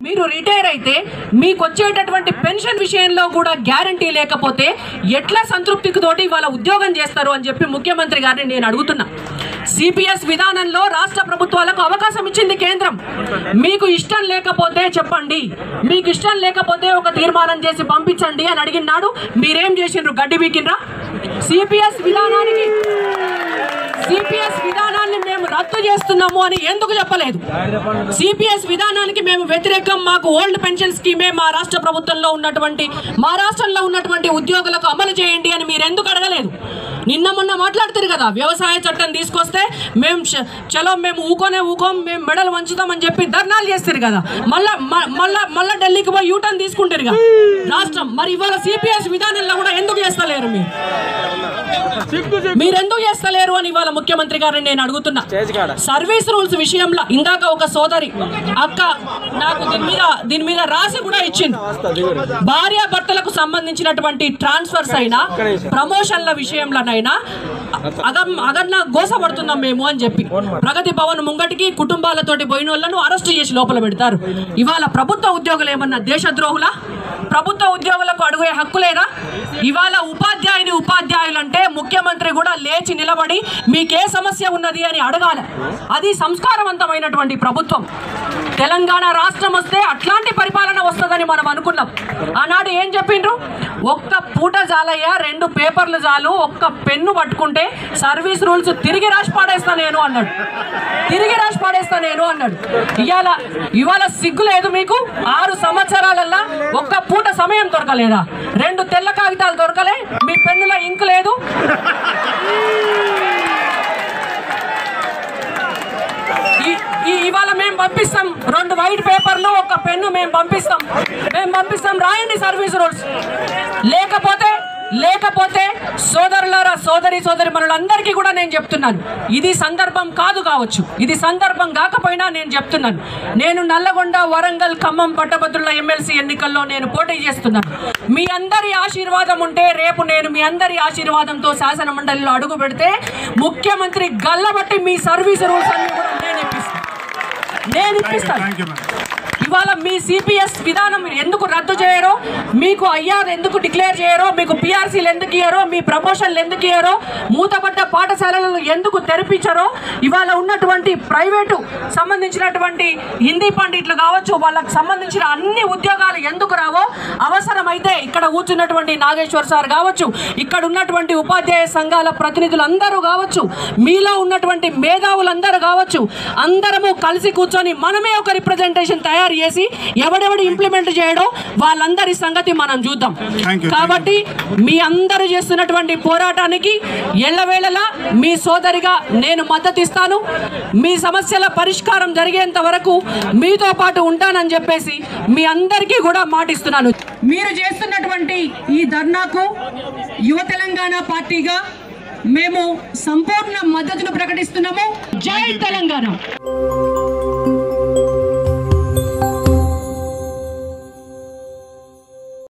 మీరు రిటైర్ అయితే మీకు వచ్చేటటువంటి పెన్షన్ విషయంలో కూడా గ్యారంటీ లేకపోతే ఎట్లా సంతృప్తికి తోటి వాళ్ళ ఉద్యోగం చేస్తారు అని చెప్పి ముఖ్యమంత్రి గారిని నేను అడుగుతున్నా సిపిఎస్ విధానంలో రాష్ట్ర ప్రభుత్వాలకు అవకాశం ఇచ్చింది కేంద్రం మీకు ఇష్టం లేకపోతే చెప్పండి మీకు ఇష్టం లేకపోతే ఒక తీర్మానం చేసి పంపించండి అని అడిగినాడు మీరేం చేసిండ్రు గడ్డి బీకిండ్రా సిపిఎస్ విధానానికి సిపిఎస్ విధానాన్ని మేము రద్దు చేస్తున్నాము అని ఎందుకు చెప్పలేదు సిపిఎస్ విధానానికి మేము వ్యతిరేకం మాకు ఓల్డ్ పెన్షన్ స్కీమే మా రాష్ట్ర ప్రభుత్వంలో ఉన్నటువంటి మా రాష్ట్రంలో ఉన్నటువంటి ఉద్యోగులకు అమలు చేయండి అని మీరు ఎందుకు అడగలేదు నిన్న మొన్న మాట్లాడుతారు కదా వ్యవసాయ చట్టం తీసుకొస్తే మేము చ- చలో మేము ఊకోనే ఊకోం మేము మెడలు వంచుతామని చెప్పి ధర్నాలు చేస్తారు కదా మళ్ళా మ- మళ్ళా మళ్ళా ఢిల్లీకి పోయి యూటర్న్ తీసుకుంటారు కదా రాష్ట్రం మరి ఇవాళ సిపిఎస్ విధానంలో కూడా ఎందుకు చేస్తలేరు మీరు మీరు ఎందుకు చేస్తలేరు అని ఇవాళ ముఖ్యమంత్రి గారిని నేను అడుగుతున్నా సర్వీస్ రూల్స్ విషయంలో ఇందాక ఒక సోదరి అక్క నాకు దీని మీద దీని మీద రాసి కూడా ఇచ్చింది భార్య భర్తలకు సంబంధించినటువంటి ట్రాన్స్ఫర్స్ అయినా ప్రమోషన్ల విషయంలోనైనా అగం అగన్న గోసపడుతున్నాం మేము అని చెప్పి ప్రగతి భవన్ ముంగటికి కుటుంబాలతోటి పోయిన వాళ్ళను అరెస్ట్ చేసి లోపల పెడతారు ఇవాళ ప్రభుత్వ ఉద్యోగులు ఏమన్నా దేశద్రోహులా ప్రభుత్వ ఉద్యోగులకు అడుగే హక్కు లేదా ఇవాళ ఉపాధ్యాయుని ఉపాధ్యాయులు అంటే ముఖ్యమంత్రి కూడా లేచి నిలబడి మీకే సమస్య ఉన్నది అని అడగాలి అది సంస్కారవంతమైనటువంటి ప్రభుత్వం తెలంగాణ రాష్ట్రం వస్తే అట్లాంటి పరిపాలన వస్తుందని మనం అనుకున్నాం ఆనాడు ఏం చెప్పిండ్రు ఒక్క పూట జాలయ్య రెండు పేపర్లు చాలు ఒక్క పెన్ను పట్టుకుంటే సర్వీస్ రూల్స్ తిరిగి రాసి పాడేస్తా నేను అన్నాడు తిరిగి రాసి పాడేస్తా నేను అన్నాడు ఇవాళ ఇవాళ సిగ్గు లేదు మీకు ఆరు సంవత్సరాలల్లా ఒక్క పూట సమయం దొరకలేదా రెండు తెల్ల కాగితాలు దొరకలే మీ పెన్నులో ఇంక్ లేదు ఈ- ఈ ఇవాళ మేము పంపిస్తాం రెండు వైట్ పేపర్లు ఒక పెన్ను మేము పంపిస్తాం మేము పంపిస్తాం రాయండి సర్వీస్ రూల్స్ లేకపోతే లేకపోతే సోదరులారా సోదరి సోదరి మనులందరికీ కూడా నేను చెప్తున్నాను ఇది సందర్భం కాదు కావచ్చు ఇది సందర్భం కాకపోయినా నేను చెప్తున్నాను నేను నల్లగొండ వరంగల్ ఖమ్మం పట్టభద్రుల ఎమ్మెల్సీ ఎన్నికల్లో నేను పోటీ చేస్తున్నాను మీ అందరి ఆశీర్వాదం ఉంటే రేపు నేను మీ అందరి ఆశీర్వాదంతో శాసన మండలిలో అడుగు పెడితే ముఖ్యమంత్రి గల్లబట్టి మీ సర్వీస్ రూల్స్ అన్ని కూడా నేను ఇప్పిస్తాను నేను ఇప్పిస్తాను థ్యాంక్ యూ మేడం ఇవాళ మీ సిపిఎస్ విధానం ఎందుకు రద్దు చేయరో మీకు ఐఆర్ ఎందుకు డిక్లేర్ చేయరో మీకు పిఆర్సీలు ఎందుకు ఇయ్యరో మీ ప్రమోషన్లు ఎందుకు ఇయ్యరో మూతపడ్డ పాఠశాలలను ఎందుకు తెరిపించరో ఇవాళ ఉన్నటువంటి ప్రైవేటు సంబంధించినటువంటి హిందీ పండిట్లు కావచ్చు వాళ్ళకి సంబంధించిన అన్ని ఉద్యోగాలు ఎందుకు రావో అవసరమైతే ఇక్కడ కూర్చున్నటువంటి నాగేశ్వర్ సార్ కావచ్చు ఇక్కడ ఉన్నటువంటి ఉపాధ్యాయ సంఘాల ప్రతినిధులు అందరూ కావచ్చు మీలో ఉన్నటువంటి మేధావులందరూ కావచ్చు అందరము కలిసి కూర్చొని మనమే ఒక రిప్రజెంటేషన్ తయారు చేసి ఎవడెవడు ఇంప్లిమెంట్ చేయడం వాళ్ళందరి సంగతి మనం చూద్దాం Thank you. కాబట్టి మీ అందరూ చేస్తున్నటువంటి పోరాటానికి ఎల్లవేళలా మీ సోదరిగా నేను మద్దతు ఇస్తాను మీ సమస్యల పరిష్కారం జరిగేంత వరకు మీతో పాటు ఉంటానని చెప్పేసి మీ అందరికీ కూడా మాటిస్తున్నాను మీరు చేస్తున్నటువంటి ఈ ధర్నాకు యువ తెలంగాణ పార్టీగా మేము సంపూర్ణ మద్దతును ప్రకటిస్తున్నాము జై తెలంగాణ